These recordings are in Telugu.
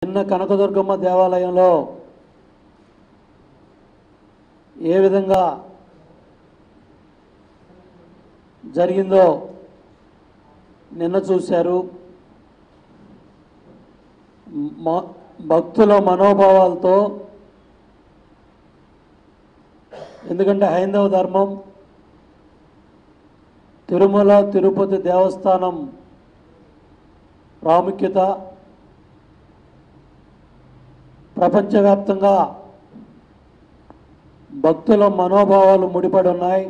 నిన్న కనకదుర్గమ్మ దేవాలయంలో ఏ విధంగా జరిగిందో నిన్న చూశారు మ- భక్తుల మనోభావాలతో ఎందుకంటే హైందవ ధర్మం తిరుమల తిరుపతి దేవస్థానం ప్రాముఖ్యత ప్రపంచవ్యాప్తంగా భక్తుల మనోభావాలు ముడిపడి ఉన్నాయి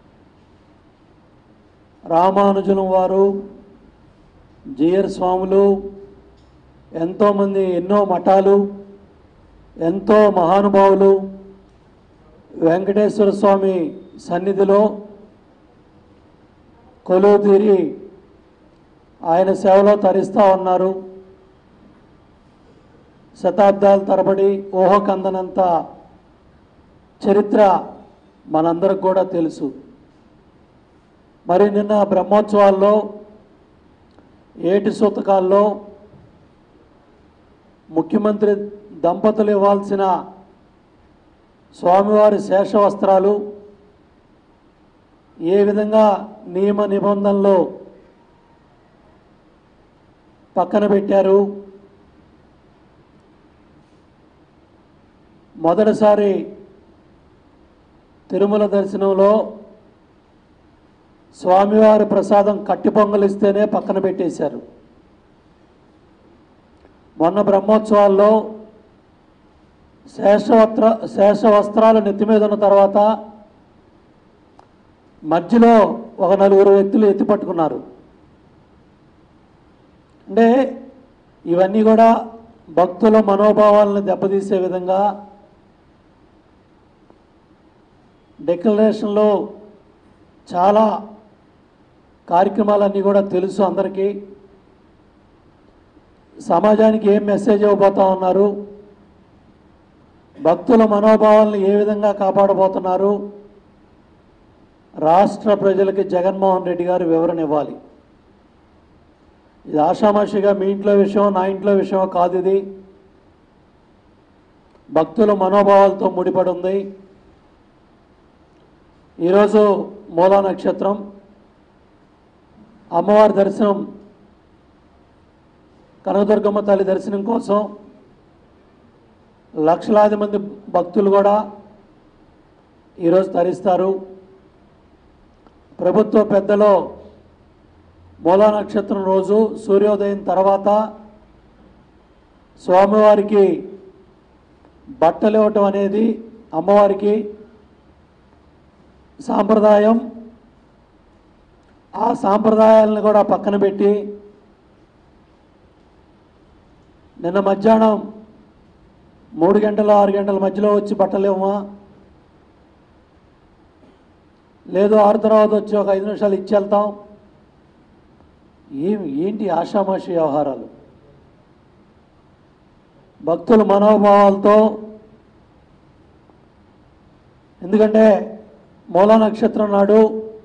రామానుజులం వారు జియర్ స్వాములు ఎంతోమంది ఎన్నో మఠాలు ఎంతో మహానుభావులు వెంకటేశ్వర స్వామి సన్నిధిలో కొలువు తీరి ఆయన సేవలో తరిస్తూ ఉన్నారు శతాబ్దాల తరబడి ఊహకందనంత చరిత్ర మనందరికి కూడా తెలుసు మరి నిన్న బ్రహ్మోత్సవాల్లో ఏటి సూతకాల్లో ముఖ్యమంత్రి దంపతులు ఇవ్వాల్సిన స్వామివారి శేష వస్త్రాలు ఏ విధంగా నియమ నిబంధనలు పక్కన పెట్టారు మొదటిసారి తిరుమల దర్శనంలో స్వామివారి ప్రసాదం కట్టి పొంగలిస్తేనే పక్కన పెట్టేశారు మొన్న బ్రహ్మోత్సవాల్లో శేషవస్త్ర శేష వస్త్రాలు నెత్తి మీద ఉన్న తర్వాత మధ్యలో ఒక నలుగురు వ్యక్తులు ఎత్తి పట్టుకున్నారు అంటే ఇవన్నీ కూడా భక్తుల మనోభావాలను దెబ్బతీసే విధంగా డిక్లరేషన్లో చాలా కార్యక్రమాలన్నీ కూడా తెలుసు అందరికీ సమాజానికి ఏం మెసేజ్ ఇవ్వబోతా ఉన్నారు భక్తుల మనోభావాలను ఏ విధంగా కాపాడబోతున్నారు రాష్ట్ర ప్రజలకి జగన్మోహన్ రెడ్డి గారు వివరణ ఇవ్వాలి ఇది ఆషామాషిగా మీ ఇంట్లో విషయం నా ఇంట్లో విషయం కాదు ఇది భక్తుల మనోభావాలతో ముడిపడి ఉంది ఈరోజు మూలా నక్షత్రం అమ్మవారి దర్శనం కనకదుర్గమ్మ తల్లి దర్శనం కోసం లక్షలాది మంది భక్తులు కూడా ఈరోజు తరిస్తారు ప్రభుత్వ పెద్దలో మూలా నక్షత్రం రోజు సూర్యోదయం తర్వాత స్వామివారికి బట్టలు ఇవ్వటం అనేది అమ్మవారికి సాంప్రదాయం ఆ సాంప్రదాయాలను కూడా పక్కన పెట్టి నిన్న మధ్యాహ్నం మూడు గంటల ఆరు గంటల మధ్యలో వచ్చి బట్టలు ఇవ్వమా లేదు ఆరు తర్వాత వచ్చి ఒక ఐదు నిమిషాలు ఇచ్చి వెళ్తాం ఏం ఏంటి ఆషామాషి వ్యవహారాలు భక్తుల మనోభావాలతో ఎందుకంటే మూలా నక్షత్రం నాడు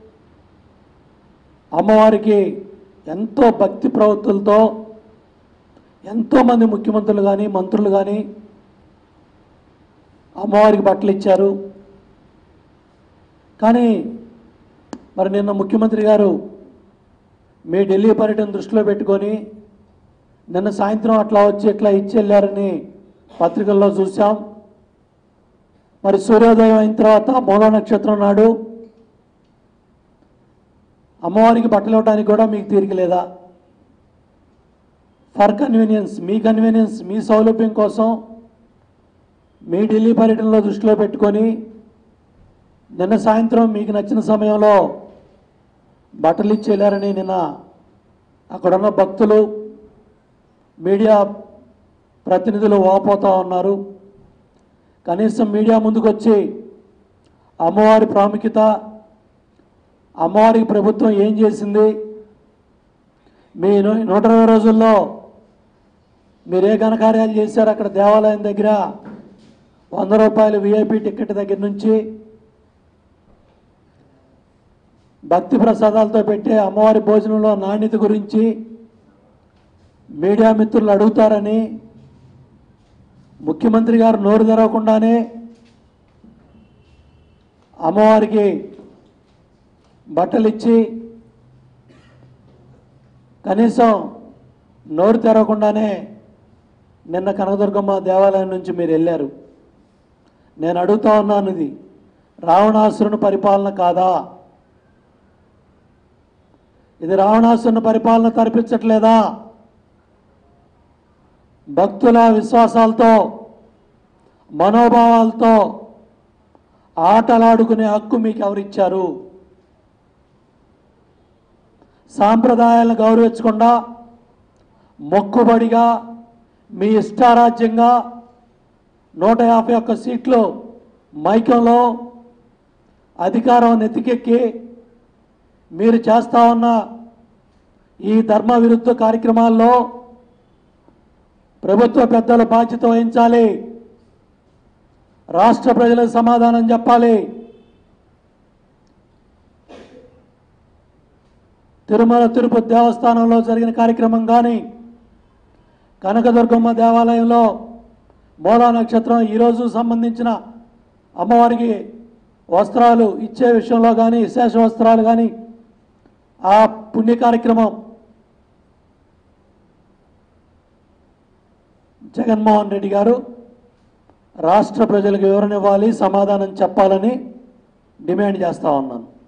అమ్మవారికి ఎంతో భక్తి ప్రవృత్తులతో ఎంతోమంది ముఖ్యమంత్రులు కానీ మంత్రులు కానీ అమ్మవారికి బట్టలు ఇచ్చారు కానీ మరి నిన్న ముఖ్యమంత్రి గారు మీ ఢిల్లీ పర్యటన దృష్టిలో పెట్టుకొని నిన్న సాయంత్రం అట్లా వచ్చి ఇట్లా ఇచ్చి వెళ్ళారని పత్రికల్లో చూసాం మరి సూర్యోదయం అయిన తర్వాత మూల నక్షత్రం నాడు అమ్మవారికి బట్టలు ఇవ్వడానికి కూడా మీకు తీరిక లేదా ఫర్ కన్వీనియన్స్ మీ కన్వీనియన్స్ మీ సౌలభ్యం కోసం మీ ఢిల్లీ పర్యటనలో దృష్టిలో పెట్టుకొని నిన్న సాయంత్రం మీకు నచ్చిన సమయంలో బట్టలు ఇచ్చి వెళ్ళారని నిన్న అక్కడున్న భక్తులు మీడియా ప్రతినిధులు వాపోతూ ఉన్నారు కనీసం మీడియా ముందుకు వచ్చి అమ్మవారి ప్రాముఖ్యత అమ్మవారికి ప్రభుత్వం ఏం చేసింది మీ నూ- నూట ఇరవై రోజుల్లో మీరు ఏ ఘనకార్యాలు చేశారు అక్కడ దేవాలయం దగ్గర వంద రూపాయలు విఐపి టికెట్ దగ్గర నుంచి భక్తి ప్రసాదాలతో పెట్టే అమ్మవారి భోజనంలో నాణ్యత గురించి మీడియా మిత్రులు అడుగుతారని ముఖ్యమంత్రి గారు నోరు తెరవకుండానే అమ్మవారికి బట్టలు ఇచ్చి కనీసం నోరు తెరవకుండానే నిన్న కనకదుర్గమ్మ దేవాలయం నుంచి మీరు వెళ్ళారు నేను అడుగుతా ఉన్నాను ఇది రావణాసురుని పరిపాలన కాదా ఇది రావణాసురుని పరిపాలన తరిపించట్లేదా భక్తుల విశ్వాసాలతో మనోభావాలతో ఆటలాడుకునే హక్కు మీకు ఎవరిచ్చారు సాంప్రదాయాలను గౌరవించకుండా మొక్కుబడిగా మీ ఇష్టారాజ్యంగా నూట యాభై ఒక్క సీట్లు మైకంలో అధికారం నెత్తికెక్కి మీరు చేస్తా ఉన్న ఈ ధర్మ విరుద్ధ కార్యక్రమాల్లో ప్రభుత్వ పెద్దలు బాధ్యత వహించాలి రాష్ట్ర ప్రజలకు సమాధానం చెప్పాలి తిరుమల తిరుపతి దేవస్థానంలో జరిగిన కార్యక్రమం కానీ కనకదుర్గమ్మ దేవాలయంలో మూలా నక్షత్రం ఈరోజు సంబంధించిన అమ్మవారికి వస్త్రాలు ఇచ్చే విషయంలో కానీ శేష వస్త్రాలు కానీ ఆ పుణ్య కార్యక్రమం జగన్మోహన్ రెడ్డి గారు రాష్ట్ర ప్రజలకు వివరణ ఇవ్వాలి సమాధానం చెప్పాలని డిమాండ్ చేస్తా ఉన్నాను